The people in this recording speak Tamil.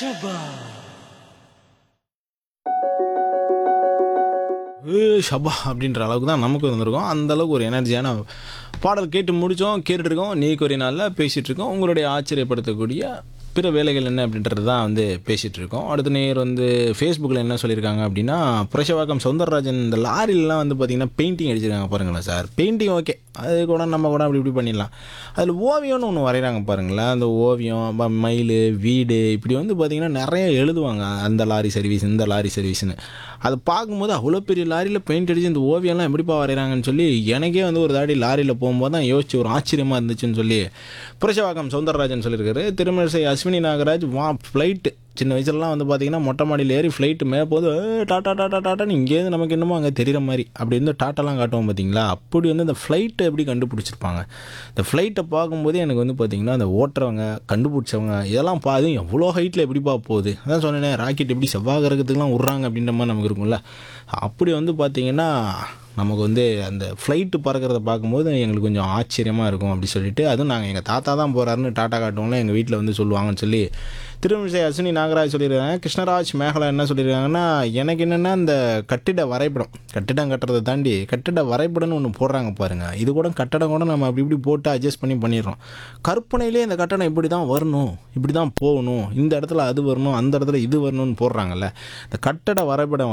ஷபா ஏ ஷபா அப்படின்ற அளவுக்கு தான் நமக்கு வந்திருக்கோம் அந்த அளவுக்கு ஒரு எனர்ஜியான பாடல் கேட்டு முடித்தோம் கேட்டுட்டு இருக்கோம் நீக்கு ஒரு நாளில் பேசிகிட்டு இருக்கோம் உங்களுடைய ஆச்சரியப்படுத்தக்கூடிய பிற வேலைகள் என்ன அப்படின்றது தான் வந்து பேசிகிட்டு இருக்கோம் அடுத்த நேர் வந்து ஃபேஸ்புக்கில் என்ன சொல்லியிருக்காங்க அப்படின்னா புரஷவாக்கம் சௌந்தரராஜன் இந்த லாரிலலாம் வந்து பார்த்திங்கன்னா பெயிண்டிங் அடிச்சிருக்காங்க பாருங்களேன் சார் பெயிண்டிங் ஓகே அது கூட நம்ம கூட அப்படி இப்படி பண்ணிடலாம் அதில் ஓவியம்னு ஒன்று வரைகிறாங்க பாருங்களேன் அந்த ஓவியம் ப- மயில் வீடு இப்படி வந்து பார்த்திங்கன்னா நிறைய எழுதுவாங்க அந்த லாரி சர்வீஸ் இந்த லாரி சர்வீஸ்னு அதை பார்க்கும்போது அவ்வளோ பெரிய லாரியில் பெயிண்ட் அடித்து இந்த ஓவியம்லாம் எப்படிப்பா வரைகிறாங்கன்னு சொல்லி எனக்கே வந்து ஒரு தாடி லாரியில் போகும்போது தான் யோசிச்சு ஒரு ஆச்சரியமாக இருந்துச்சுன்னு சொல்லி புரஷவாக்கம் சௌந்தரராஜன் சொல்லியிருக்காரு திருமணிசை அஸ்வினி நாகராஜ் வா ஃப்ளைட்டு சின்ன வயசுலலாம் வந்து பார்த்தீங்கன்னா மொட்டை மாடியில் ஏறி ஃப்ளைட்டு மேலே போது "ஏய், டாட்டா டாட்டா டாட்டான்னு இங்கேருந்து நமக்கு என்னமோ அங்கே தெரிகிற மாதிரி அப்படி வந்து டாட்டாலாம் காட்டுவோம் பார்த்தீங்களா அப்படி வந்து இந்த ஃப்ளைட்டை எப்படி கண்டுபிடிச்சிருப்பாங்க இந்த ஃப்ளைட்டை பார்க்கும்போதே எனக்கு வந்து பார்த்தீங்கன்னா அந்த ஓட்டுறவங்க கண்டுபிடிச்சவங்க இதெல்லாம் பாது எவ்வளோ ஹைட்டில் எப்படிப்பா போகுது அதான் சொன்னேனே ராக்கெட் எப்படி செவ்வாய் கிரகத்துக்குலாம் விட்றாங்க அப்படின்ற மாதிரி நமக்கு இருக்கும்ல அப்படி வந்து பார்த்தீங்கன்னா நமக்கு வந்து அந்த ஃப்ளைட்டு பறக்கிறத பார்க்கும்போது எங்களுக்கு கொஞ்சம் ஆச்சரியமாக இருக்கும் அப்படி சொல்லிட்டு அதுவும் நாங்கள் எங்கள் தாத்தா தான் போகிறாருன்னு டாட்டா காட்டுவோம்ல எங்கள் வீட்டில் வந்து சொல்லுவாங்கன்னு சொல்லி திருமிசை அஸ்வினி நாகராஜ் சொல்லியிருக்காங்க கிருஷ்ணராஜ் மேகலா என்ன சொல்லியிருக்காங்கன்னா எனக்கு என்னென்னா இந்த கட்டிட வரைபடம் கட்டிடம் கட்டுறதை தாண்டி கட்டிட வரைபடம்னு ஒன்று போடுறாங்க பாருங்கள் இது கூட கட்டடம் கூட நம்ம அப்படி இப்படி போட்டு அட்ஜஸ்ட் பண்ணி பண்ணிடுறோம் கற்பனையிலே இந்த கட்டடம் இப்படி தான் வரணும் இப்படி தான் போகணும் இந்த இடத்துல அது வரணும் அந்த இடத்துல இது வரணும்னு போடுறாங்கல்ல இந்த கட்டட வரைபடம்